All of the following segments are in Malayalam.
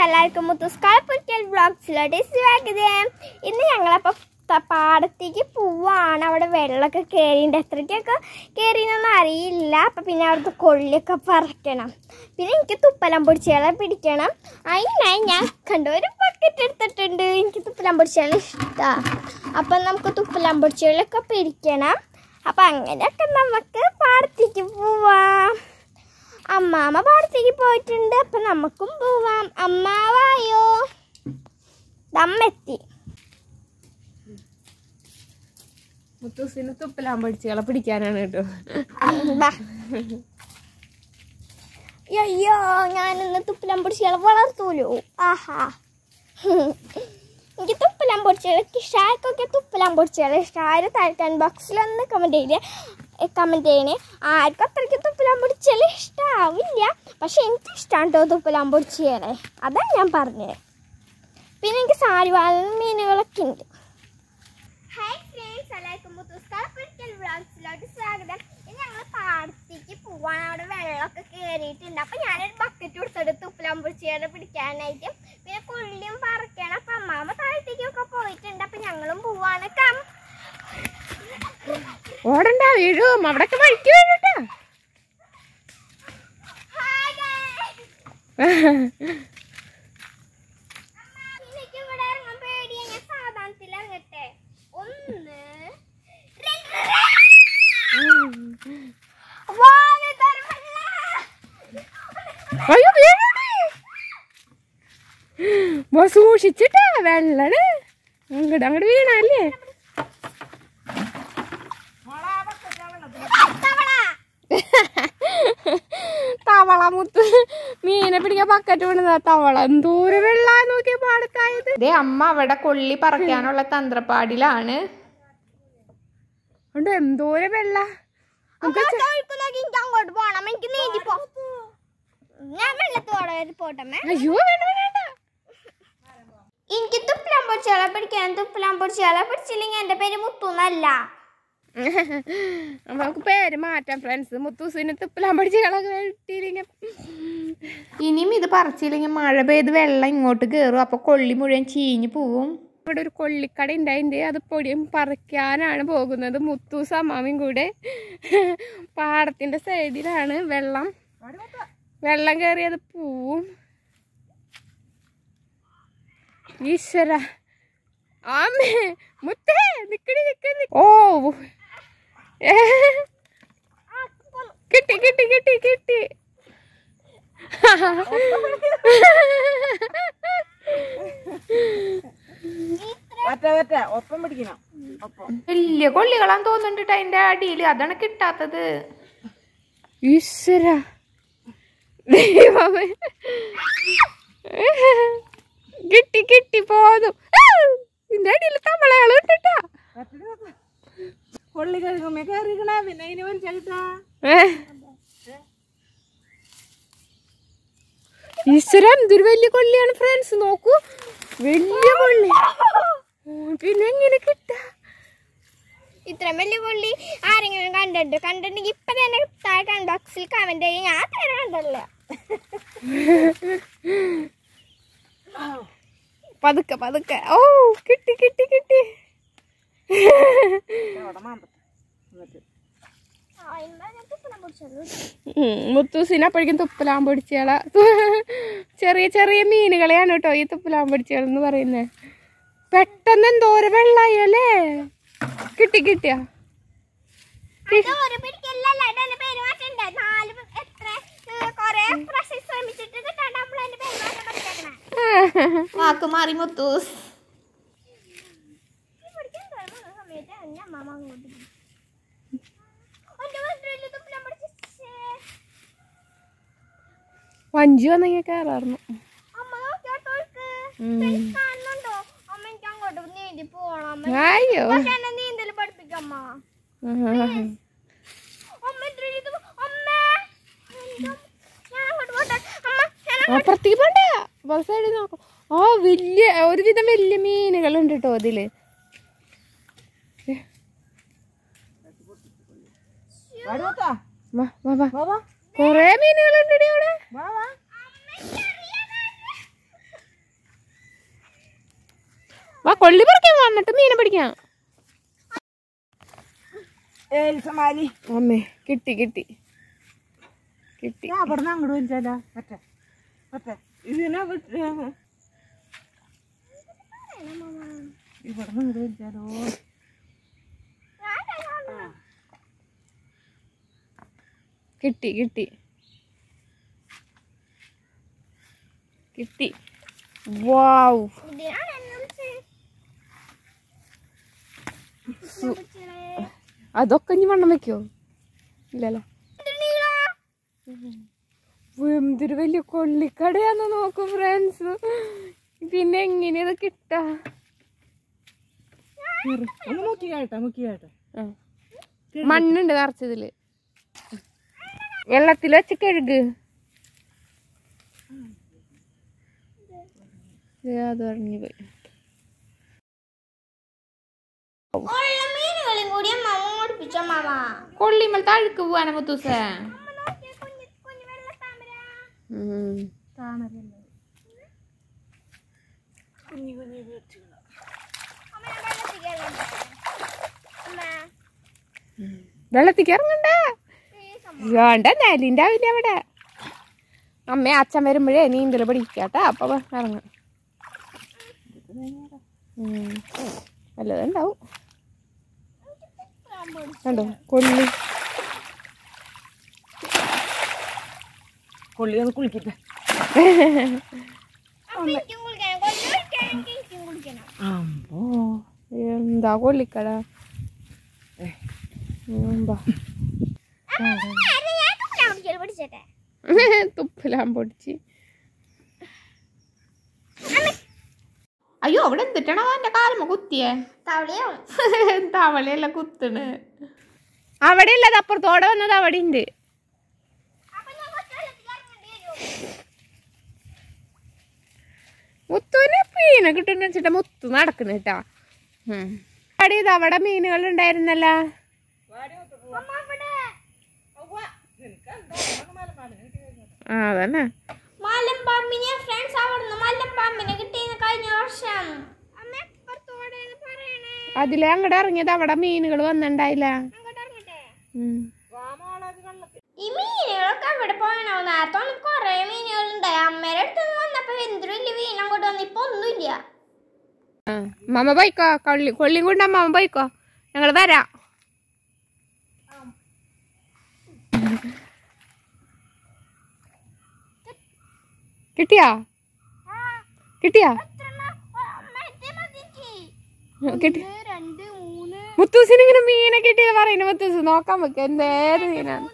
എല്ലാവർക്കും മുത്തുസ്കാൾ പൊരിക്കൽ ബ്ലോഗ്സിലോട്ട് സ്വാഗതം ഇന്ന് ഞങ്ങളപ്പോൾ പാടത്തേക്ക് പോവാണ് അവിടെ വെള്ളമൊക്കെ കയറിയിട്ട് എത്രയ്ക്കൊക്കെ കയറിയെന്നൊന്നും അറിയില്ല അപ്പം പിന്നെ അവിടുത്തെ കൊള്ളിയൊക്കെ പറിക്കണം പിന്നെ എനിക്ക് തുപ്പലം പൊടിച്ചുകളെ പിടിക്കണം അതിനായി ഞാൻ കണ്ടു ഒരു ബക്കറ്റ് എടുത്തിട്ടുണ്ട് എനിക്ക് തുപ്പലം പൊടിച്ചുകൾ ഇഷ്ടമാണ് അപ്പം നമുക്ക് തുപ്പലം പൊടിച്ചുകളൊക്കെ പിടിക്കണം അപ്പം അങ്ങനെയൊക്കെ നമുക്ക് പാടത്തേക്ക് പോവാം അമ്മാമ്മ പാടത്തേക്ക് പോയിട്ടുണ്ട് അപ്പൊ നമുക്കും പോവാം അമ്മാവായോ ദമ്മെത്തി മുത്തൂസിന് തുപ്പലാൻ പഠിച്ചുകളെ പിടിക്കാനാണ് കേട്ടോ ബാ. അയ്യോ ഞാനിന്ന് തുപ്പലം പൊടിച്ചുകളെ വളർത്തൂലോ ആഹാ എനിക്ക് തുപ്പലം പൊടിച്ചുകളൊക്കെ ഇഷ്ടമാർക്കൊക്കെ തുപ്പലം പൊടിച്ചുകളെ ഇഷ്ടമാരും താഴ്ത്താൻ ബോക്സിലൊന്ന് കമൻറ്റ് ചെയ്ത് കമൻറ്റ് ചെയ്യണേ ആർക്കും അത്രയ്ക്ക് തുപ്പലാൻ പൊടിച്ചാൽ ഇഷ്ടമാവില്ല പക്ഷെ എനിക്ക് ഇഷ്ടമാണ് കേട്ടോ തുപ്പലാൻ പൊടിച്ചാലേ അതാണ് ഞാൻ പറഞ്ഞത് പിന്നെ എനിക്ക് സാരിവാളൻ മീനുകളൊക്കെ ഉണ്ട് ഹായ് ഫ്രണ്ട്സ് എല്ലാവർക്കും മുത്തുസ്കാപ്പൊരിക്കൽ വ്ളോഗ്സിലോട്ട് സ്വാഗതം ഇനി ഞങ്ങൾ പാടത്തേക്ക് പോവാൻ അവിടെ വെള്ളമൊക്കെ കയറിയിട്ടുണ്ട് അപ്പം ഞാനൊരു ബക്കറ്റ് കൊടുത്തിട്ട് തുപ്പലാൻ പൊടിച്ചുകാരെ പിടിക്കാനായിട്ട് പിന്നെ കൊള്ളിയും പറിക്കണം അപ്പം അമ്മാമ്മ താഴത്തേക്കൊക്കെ പോയിട്ടുണ്ട് അപ്പം ഞങ്ങളും പോവാണ് കം ഓടണ്ട വീഴും അവിടൊക്കെ വഴിക്ക് വീഴട്ടാ ഹായ് ഗൈസ് എനിക്ക് ഇവിടെ ഇറങ്ങാൻ പേടിയാ ഞാൻ സാധാരണത്തിൽ ഇറങ്ങട്ടെ ഒന്ന് രണ്ട് വാ, ഇതൊരു വെള്ളം. അയ്യോ വീഴണേ മോ സൂക്ഷിച്ചിട്ടാ വെള്ളണ് അങ്ങോട്ട് അങ്ങോട്ട് വീണല്ലേ തവള. തവള മുത്ത് മീനെ പിടിക്കാൻ ബക്കറ്റ് വീണതാ തവള എന്തോരം വെള്ള നോക്കിയ പാടത്തായത് ദേ അമ്മ അവിടെ കൊള്ളി പറക്കാനുള്ള തന്ത്രപ്പാടിലാണ് ഉണ്ട് എന്തോരം വെള്ള അമ്മ തൊഴുക്ക് നോക്കി എനിക്ക് അങ്ങോട്ട് പോണം എനിക്ക് നീന്തി പോ ഞാൻ വെള്ളത്തോടെ പോട്ടമ്മേ അയ്യോ വേണ്ട വേണ്ട എനിക്ക് തുപ്പിലാൻ പൊടിച്ചാളെ പിടിക്കാൻ തുപ്പിലാൻ പൊടിച്ചാളെ പിടിച്ചില്ലെങ്കിൽ എന്റെ പേര് മുത്തുന്നല്ല നമുക്ക് പേര് മാറ്റാം ഫ്രണ്ട്സ് മുത്തൂസിന് തുപ്പലാൻ പഠിച്ച് കളൊക്കെ വെട്ടിയില്ലെങ്കിൽ ഇനിയും ഇത് പറിച്ചില്ലെങ്കിൽ മഴ പെയ്ത് വെള്ളം ഇങ്ങോട്ട് കയറും അപ്പോൾ കൊള്ളി മുഴുവൻ ചീഞ്ഞു പോവും ഇവിടെ ഒരു കൊള്ളിക്കട ഉണ്ടായിട്ടുണ്ട് അത് പൊടിയും പറിക്കാനാണ് പോകുന്നത് മുത്തൂസ് അമ്മാമയും കൂടെ പാടത്തിൻ്റെ സൈഡിലാണ് വെള്ളം വെള്ളം കയറിയത് പോവും ഈശ്വര ആമേ മുത്തേ നിക്കടി നിക്കടി ഓ ഏ. കിട്ടി കിട്ടി കിട്ടി കിട്ടി മറ്റേ മറ്റേ ഒപ്പം പിടിക്കണം ഒപ്പം വലിയ കൊള്ളികളാന്ന് തോന്നുന്നുണ്ട് അതിന്റെ അടിയിൽ അതാണ് കിട്ടാത്തത് ഈശ്വര ദൈവമേ കിട്ടി കിട്ടി പോന്നു ആ, ഇതിന്റെ അടിയിൽ തവളകൾ ഇട്ടിട്ടാ മറ്റേ കൊള്ളി കഴുകുമ്പോ കയറിക്കണ പിന്നെ അതിന് വലിച്ചാ ഏ. ഈശ്വര എന്തൊരു വലിയ കൊള്ളിയാണ് ഫ്രണ്ട്സ് നോക്കൂ വലിയ കൊള്ളി ഉം, പിന്നെ എങ്ങനെ കിട്ടാ ഇത്രയും വലിയ കൊള്ളി ആരെങ്കിലും കണ്ടിട്ട് കണ്ടിട്ടുണ്ടെങ്കിൽ ഇപ്പൊ തന്നെ താഴെ കമന്റ് ബോക്സിൽ കമന്റ് ചെയ്യും ഞാൻ തരാൻ കണ്ടല്ല പതുക്കെ പതുക്കെ ഓ കിട്ടി കിട്ടി കിട്ടി അവിടെ മാന്തട്ടെ എന്നിട്ട് ഉം, മുത്തൂസിന് അപ്പോഴേക്കും തുപ്പലാൻ പൊടിച്ചയാള ചെറിയ ചെറിയ മീനുകളെയാണ് കേട്ടോ ഈ തുപ്പലാൻ പൊടിച്ചയാൾ എന്ന് പറയുന്നത് പെട്ടെന്ന് എന്തോരം വെള്ളായി അല്ലേ കിട്ടി കിട്ടിയാ ഒരു പിടിക്കല്ലല്ല എന്റെ പേര് മാറ്റണ്ടേ നാല് പ- എത്ര ഏ, കൊറേ പ്രാവശ്യം ശ്രമിച്ചിട്ട് കിട്ടാണ്ട് നമ്മൾ എന്റെ പേര് മാറ്റാൻ പഠിച്ചേക്കണേ വാക്ക് മാറി മുത്തൂസ് സമയത്ത് എന്നെ അമ്മ അങ്ങോട്ട് പോയി. എന്റെ വീട്ടില് തുപ്പലം പിടിച്ച് ശ്ശേ. വഞ്ചി വന്നെങ്കിൽ കയറായിരുന്നു അമ്മ നോക്കിയോട്ടോ ഇക്ക്. ഉം. എനിക്ക് കാണുന്നുണ്ടോ അമ്മ എനിക്ക് അങ്ങോട്ട് നീന്തി പോണം അമ്മ അയ്യോ പക്ഷെ എന്നെ നീന്തൽ പഠിപ്പിക്കമ്മ അമ്മ ഇത്രയും ഇത് അമ്മ എന്റെ ഞാൻ അങ്ങോട്ട് പോട്ടെ അമ്മ ഞാൻ അപ്പുറത്തേക്ക് പോണ്ട സൈഡിൽ നോക്കാം ആ വലിയ ഒരുവിധം വലിയ മീനുകളുണ്ട് കേട്ടോ അതില് വാടി നോക്കാ വാ വാ വാ വാ വാ കൊറേ മീനുകളുണ്ട് അവിടെ വാ വാ എന്നിട്ട് മീനെ പിടിക്കാം ഏൽസമാലി അമ്മേ കിട്ടി കിട്ടി കിട്ടി ഞാൻ അവിടെ നിന്ന് അങ്ങോട്ട് വലിച്ചാലോ പറ്റേ പറ്റേ ഇതിനെ വിട്ട് ഇവിടെ നിന്ന് ഇങ്ങോട്ട് വലിച്ചാലോ കിട്ടി കിട്ടി കിട്ടി വാവ് ഇതിനാണ് എന്നെ വിളിച്ചത്. അതൊക്കെ ഇനി വണ്ണം വെക്കോ ഇല്ലല്ലോ എന്തിനീടാ? എന്തൊരു വലിയ കൊള്ളിക്കടയാന്ന് നോക്കൂ ഫ്രണ്ട്സ് പിന്നെ എങ്ങനെ ഇത് കിട്ടാ ഒന്ന് മുക്കി കേട്ടെ മുക്കി കേട്ടെ ആ. മണ്ണുണ്ട് നിറച്ചതില് വെള്ളത്തിൽ വെച്ച് കഴുക് ദേ അത് പറഞ്ഞു പോയി ഉള്ള മീനുകളും കൂടി അമ്മ ഓടിപ്പിച്ചോ മാമ കൊള്ളിമൽ തഴുക്ക് പോവാനാ മുത്തൂസ അമ്മ നോക്കിയേ കുഞ്ഞു കുഞ്ഞു വെള്ളത്താമര കുഞ്ഞി കുഞ്ഞി വീഴ്ചകൾ അമ്മ ഞാൻ വെള്ളത്തിൽ കയറുന്നുണ്ട്. അമ്മ വെള്ളത്തിക്ക് ഇറങ്ങണ്ട please അമ്മ. വേണ്ട നെലിൻ്റെ ആവില്ല അവിടെ അമ്മ അച്ഛൻ വരുമ്പോഴേ നീന്തൽ പഠിക്കാട്ടാ അപ്പൊ വാ, ഇറങ്ങാം ഉം. വല്ലതുണ്ടാവും കണ്ടോ കൊള്ളി കൊള്ളി ഒന്ന് കുളിക്കട്ടെ അമ്മ എനിക്കും കുളിക്കണം കൊല്ലം കുളിക്കണമെങ്കിൽ എനിക്കും കുളിക്കണം അമ്പോ എന്താ കൊള്ളിക്കട ഉം, ബാ. ആരെ ഞാൻ തുപ്പലാൻ പഠിക്കല് പഠിച്ചേട്ടെ തുപ്പലാൻ പൊടിച്ച് അയ്യോ അവിടെ എന്തിട്ടാണോ എന്റെ കാലമ്മ കുത്തിയേ തവളയാവും തവളയല്ല കുത്തണ് അവിടെ ഇല്ലത് അപ്പുറത്തോടെ വന്നത് അവിടെ ഉണ്ട് അപ്പൊ ഞാൻ കുറച്ച് വെള്ളത്തിൽ ഇറങ്ങേണ്ടി വരും മുത്തുവിനെ മീനെ കിട്ടുന്ന വെച്ചിട്ട് മുത്തു നടക്കുന്നു കേട്ടാ അവിടെ ഇത് അവിടെ മീനുകൾ ഉണ്ടായിരുന്നല്ല അമ്മ അവിടെ ആ അതന്നെ മലമ്പാമ്പിനെ ഫ്രണ്ട്സ് അവിടുന്ന് മലമ്പാമ്പിനെ കിട്ടിയെന്ന് കഴിഞ്ഞ വർഷം അമ്മ പുറത്തോടെ പറയണേ അതിലെ അങ്ങോട്ട് ഇറങ്ങിയത് അവിടെ മീനുകൾ വന്നിണ്ടായില്ല അങ്ങോട്ട് ഇറങ്ങട്ടെ ഉം. ഈ മീനുകളൊക്കെ അവിടെ പോയണോ നേരത്തെ വന്ന് കൊറേ മീനുകളുണ്ടായി അമ്മേടെ അടുത്ത് നിന്ന് വന്നപ്പോ എന്തൊരു വലിയ മീൻ അങ്ങോട്ട് വന്നു ഇപ്പൊ ഒന്നുമില്ല ആ മമ്മ പോയിക്കോ കൊള്ളി കൊള്ളിയും കൊണ്ട് അമ്മ പോയിക്കോ ഞങ്ങൾ വരാം കിട്ടിയാ കിട്ടിയാ കിട്ടി രണ്ട് മൂന്ന് മുത്തൂസിന് ഇങ്ങനെ മീനെ കിട്ടിയത് പറയുന്നു മുത്തൂസ് നോക്കാൻ വെക്ക എന്തേത് മീനാണ്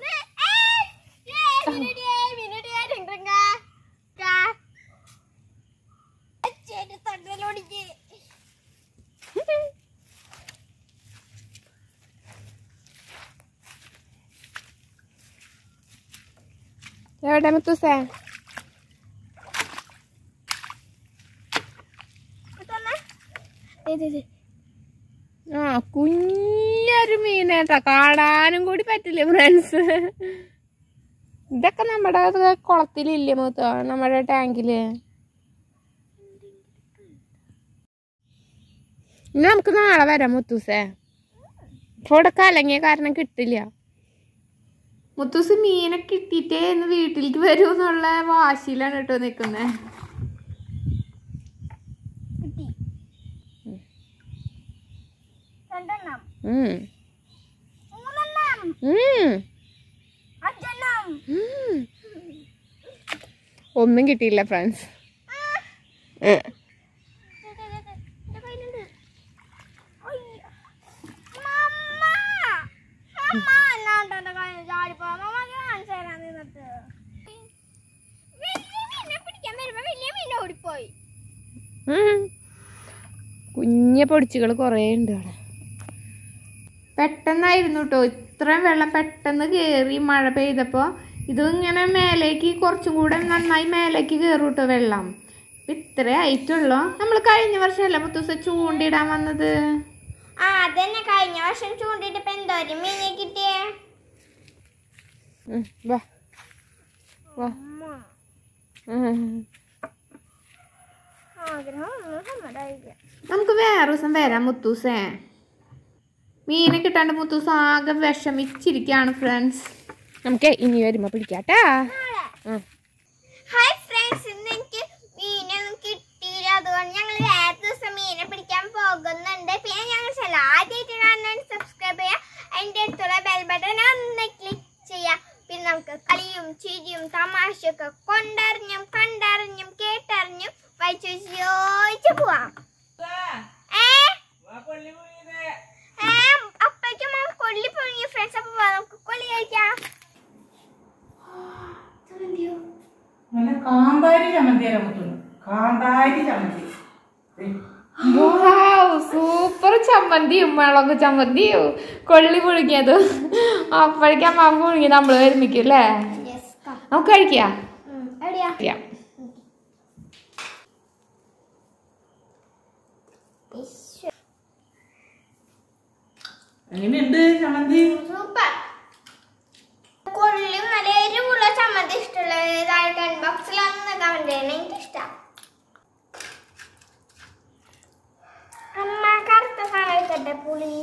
എവിടെ മുത്തൂസേ ആ കുഞ്ഞൊരു മീനേട്ടാ കാണാനും കൂടി പറ്റില്ല ഫ്രണ്ട്സ് ഇതൊക്കെ നമ്മുടെ അത് കുളത്തിലില്ലേ മൂത്ത നമ്മുടെ ടാങ്കില് ഇനി നമുക്ക് നാളെ വരാം മുത്തൂസേ ഇപ്പൊ ഇവിടെ കലങ്ങിയ കാരണം കിട്ടില്ല മുത്തൂസ് മീനെ കിട്ടിയിട്ടേ ഇന്ന് വീട്ടിലേക്ക് വരൂ എന്നുള്ള വാശിയിലാണ് കേട്ടോ നിൽക്കുന്നത് രണ്ടെണ്ണം ഉം മൂന്നെണ്ണം ഉം അഞ്ചെണ്ണം ഉം. ഒന്നും കിട്ടിയില്ല ഫ്രണ്ട്സ് എന്റെ കയ്യിലുണ്ട് അയ്യ. മമ്മ. മമ്മ എന്നാണ്ട് എന്റെ കയ്യിൽ ചാടിപ്പോ. മമ്മക്ക് കാണിച്ച് തരാൻ നിന്നിട്ട്. വലിയ മീനിനെ പിടിക്കാൻ വരുമ്പോ വലിയ മീൻ ഓടിപ്പോയി കുഞ്ഞ പൊടിച്ചുകൾ കുറേ ഉണ്ട് അവിടെ പെട്ടെന്നായിരുന്നു കേട്ടോ ഇത്രയും വെള്ളം പെട്ടെന്ന് കയറി മഴ പെയ്തപ്പോൾ ഇത് ഇങ്ങനെ മേലേക്ക് കുറച്ചും കൂടെ നന്നായി മേലേക്ക് കയറും കേട്ടോ വെള്ളം ഇത്രേ ആയിട്ടുള്ളൂ നമ്മൾ കഴിഞ്ഞ വർഷമല്ല മുത്തൂസ ചൂണ്ടിടാൻ വന്നത് ആ അതന്നെ കഴിഞ്ഞ വർഷം ചൂണ്ടിട്ടപ്പോ എന്തോരം മീനെ കിട്ടിയേ ഉം, വാ വാ ഉം. ആ ആഗ്രഹം ഒന്നും സമ്മതമായില്ല നമുക്ക് വേറെ ദിവസം വരാം മുത്തൂസേ മീനെ കിട്ടാണ്ട് മുത്തൂസ് ആകെ വിഷമിച്ചിരിക്കുകയാണ് ഫ്രണ്ട്സ് നമുക്ക് ഇനി വരുമ്പോ പിടിക്കാട്ടാ ഹായ് ഫ്രണ്ട്സ് ഇന്ന് എനിക്ക് മീനൊന്നും കിട്ടിയില്ല അതുകൊണ്ട് ഞങ്ങൾ വേറെ ദിവസം മീനെ പിടിക്കാൻ പോകുന്നുണ്ട് പിന്നെ ഞങ്ങൾ ചില ആദ്യമായിട്ട് കാണാൻ സബ്സ്ക്രൈബ് ചെയ്യുക അതിൻ്റെ അടുത്തുള്ള ബെൽ ബട്ടൺ ഒന്ന് ക്ലിക്ക് ചെയ്യുക പിന്നെ നമുക്ക് കളിയും ചിരിയും തമാശയൊക്കെ കൊണ്ടറിഞ്ഞും കണ്ടറിഞ്ഞും കേട്ടറിഞ്ഞും വായിച്ചു ചോദിച്ചു പോവാം ഏ ഏ അപ്പഴേക്കും നമുക്ക് കൊള്ളി പൊഴിഞ്ഞു ഫ്രണ്ട്സ് അപ്പൊ വാ, നമുക്ക് കൊള്ളി കഴിക്കാം നല്ല കാന്താരി ചമ്മന്തിയാണ് മുത്തുന്നു കാന്താരി ചമ്മന്തി ദേ, സൂപ്പർ ചമ്മന്തിയും മുളക് ചമ്മന്തിയും കൊള്ളി പുഴുങ്ങിയതും അപ്പോഴേക്കും അമ്മ പുഴുങ്ങി നമ്മൾ ഒരുമിക്കും അല്ലേ യെസ് നമുക്ക് കഴിക്കാം എവിടെയാ കഴിക്കാം. എങ്ങനെയുണ്ട് ചമ്മന്തി സൂപ്പർ കൊള്ളിയും നല്ല എരിവുള്ള ചമ്മന്തി ഇഷ്ടമുള്ള കമന്റ് ബോക്സിൽ ഒന്ന് കമന്റ് ചെയ്യണം എനിക്ക് ഇഷ്ടം അമ്മ കറുത്ത സാധനം എടുക്കട്ടെ പുളി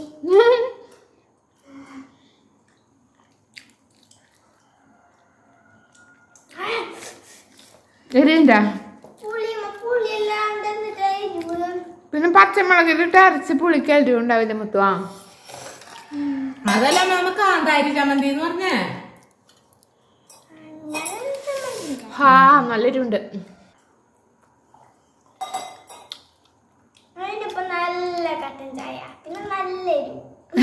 എരിയുണ്ടാ പുളി പുളി അല്ലാണ്ട് എന്നിട്ട് എരിവ് പിന്നെ പച്ചമുളകിലിട്ട് അരച്ച് പുളിക്കരി ഉണ്ടാവില്ല മുത്തുവാ അതല്ല മാമ കാന്താരി ചമ്മന്തി എന്ന് പറഞ്ഞേ അങ്ങനെ ചമ്മന്തി ഹാ നല്ലൊരുണ്ട് അതിന്റെ ഇപ്പൊ നല്ല കട്ടൻ ചായ പിന്നെ നല്ല എരിവ്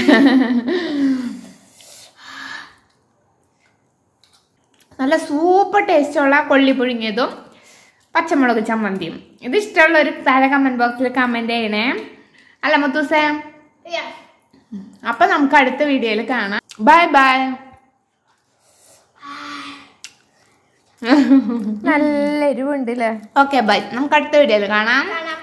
നല്ല സൂപ്പർ ടേസ്റ്റുള്ള കൊള്ളി പുഴുങ്ങിയതും പച്ചമുളക് ചമ്മന്തിയും ഇത് ഇഷ്ടമുള്ള ഒരു താഴെ കമന്റ് ബോക്സിൽ കമന്റ് ചെയ്യണേ അല്ല മുത്തൂസേ Yes. അപ്പൊ നമുക്ക് അടുത്ത വീഡിയോയിൽ കാണാം ബൈ ബൈ നല്ല എരിവുണ്ട് അല്ലേ ഓക്കെ ബൈ നമുക്ക് അടുത്ത വീഡിയോയിൽ കാണാം കാണാം